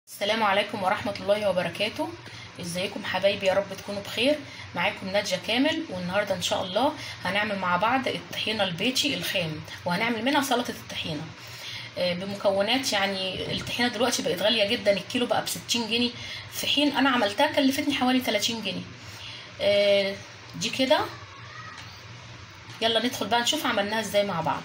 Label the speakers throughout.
Speaker 1: السلام عليكم ورحمة الله وبركاته ازيكم حبايبي يا رب تكونوا بخير معاكم نادية كامل والنهاردة ان شاء الله هنعمل مع بعض الطحينة البيتي الخام وهنعمل منها سلطة الطحينة آه، بمكونات يعني الطحينة دلوقتي بقت غالية جدا الكيلو بقى بستين جنيه في حين انا عملتها كلفتني حوالي تلاتين جنيه آه، دي كده يلا ندخل بقى نشوف عملناها ازاي مع بعض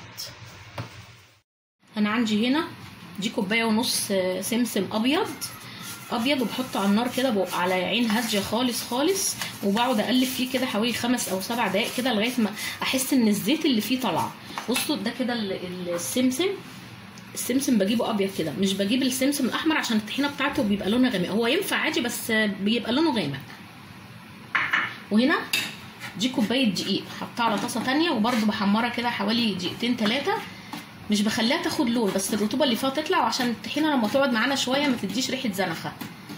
Speaker 1: انا عندي هنا دي كوبايه ونص سمسم ابيض ابيض وبحطه على النار كده بقى على عين هاديه خالص خالص وبقعد اقلب فيه كده حوالي خمس او سبع دقايق كده لغايه ما احس ان الزيت اللي فيه طالع بصوا ده كده السمسم السمسم بجيبه ابيض كده مش بجيب السمسم الاحمر عشان الطحينه بتاعته بيبقى لونها غامق هو ينفع عادي بس بيبقى لونه غامق وهنا دي كوبايه دقيق حطها على طاسه تانية وبرده بحمرها كده حوالي دقيقتين ثلاثه مش بخليها تاخد لون بس الرطوبه اللي فيها تطلع وعشان الطحينه لما تقعد معانا شويه ما تديش ريحه زنخه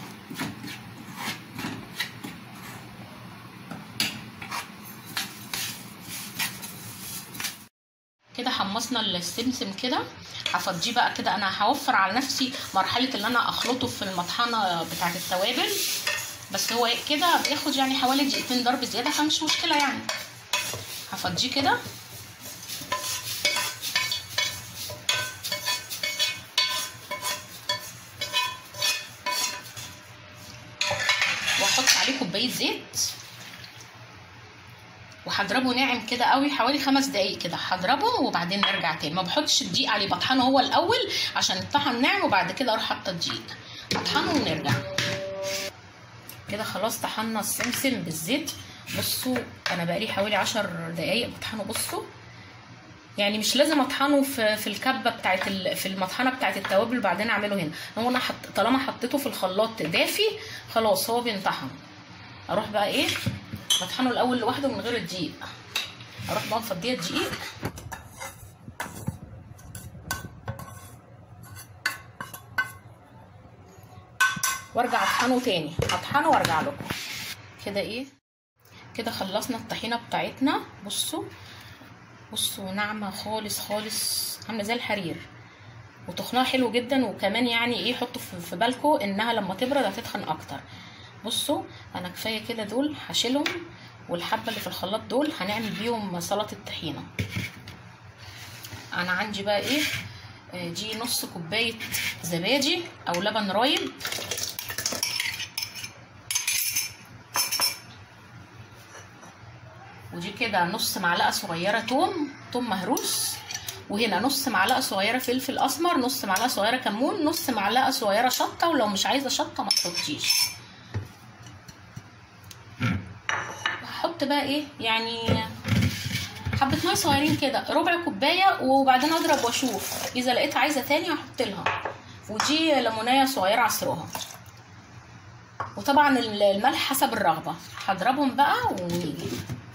Speaker 1: كده حمصنا السمسم كده هفضيه بقى كده انا هوفر على نفسي مرحله اللي انا اخلطه في المطحنه بتاعه التوابل بس هو كده بياخد يعني حوالي دقيقتين ضرب زياده فمش مشكله يعني هفضيه كده واحط عليه كوبايه زيت وهضربه ناعم كده قوي حوالي خمس دقايق كده هضربه وبعدين نرجع تاني ما بحطش الدقيق عليه بطحنه هو الاول عشان يطحن ناعم وبعد كده اروح حاطه الدقيق اطحنه ونرجع كده خلاص طحنا السمسم بالزيت بصوا انا بقالي حوالي عشر دقايق بطحنه بصوا يعني مش لازم اطحنه في في الكبه بتاعت في المطحنه بتاعت التوابل وبعدين اعمله هنا هو انا حط طالما حطيته في الخلاط دافي خلاص هو بينطحن اروح بقى ايه بطحنه الاول لوحده من غير الدقيق اروح بقى مفضيه الدقيق وارجع اطحنه تاني اطحنه وارجع لكم كده ايه كده خلصنا الطحينه بتاعتنا بصوا بصوا ناعمه خالص خالص عامله زي الحرير وتخنها حلو جدا وكمان يعني ايه حطوا في بالكم انها لما تبرد هتتخن اكتر بصوا انا كفايه كده دول هشيلهم والحبه اللي في الخلاط دول هنعمل بيهم سلطه الطحينه انا عندي بقى ايه دي نص كوبايه زبادي او لبن رايب ودي كده نص معلقه صغيره توم توم مهروس وهنا نص معلقه صغيره فلفل اسمر نص معلقه صغيره كمون نص معلقه صغيره شطه ولو مش عايزه شطه ما تحطيش هحط بقى ايه يعني حبه ميه صغيرين كده ربع كوبايه وبعدين اضرب واشوف اذا لقيت عايزه تاني هحط لها ودي ليمونيه صغيره عصروها وطبعا الملح حسب الرغبه هضربهم بقى ونيجي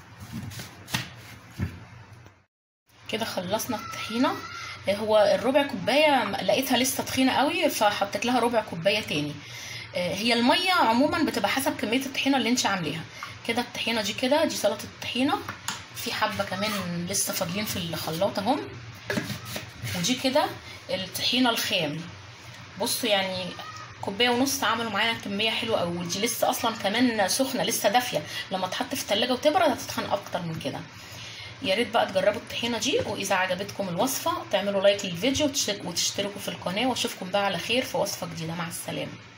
Speaker 1: كده خلصنا الطحينه هو الربع كوبايه لقيتها لسه تخينه قوي فحطيت لها ربع كوبايه تاني هي الميه عموما بتبقى حسب كميه الطحينه اللي انت عاملاها كده الطحينه دي كده دي سلطه الطحينه في حبه كمان لسه فاضلين في الخلاط اهم ودي كده الطحينه الخام بصوا يعني كوبايه ونص عملوا معانا كميه حلوه قوي ودي لسه اصلا كمان سخنه لسه دافيه لما تحط في التلاجة وتبرد هتتخن اكتر من كده يا ريت بقى تجربوا الطحينه دي واذا عجبتكم الوصفه تعملوا لايك للفيديو وتشتركوا في القناه واشوفكم بقى على خير في وصفه جديده مع السلامه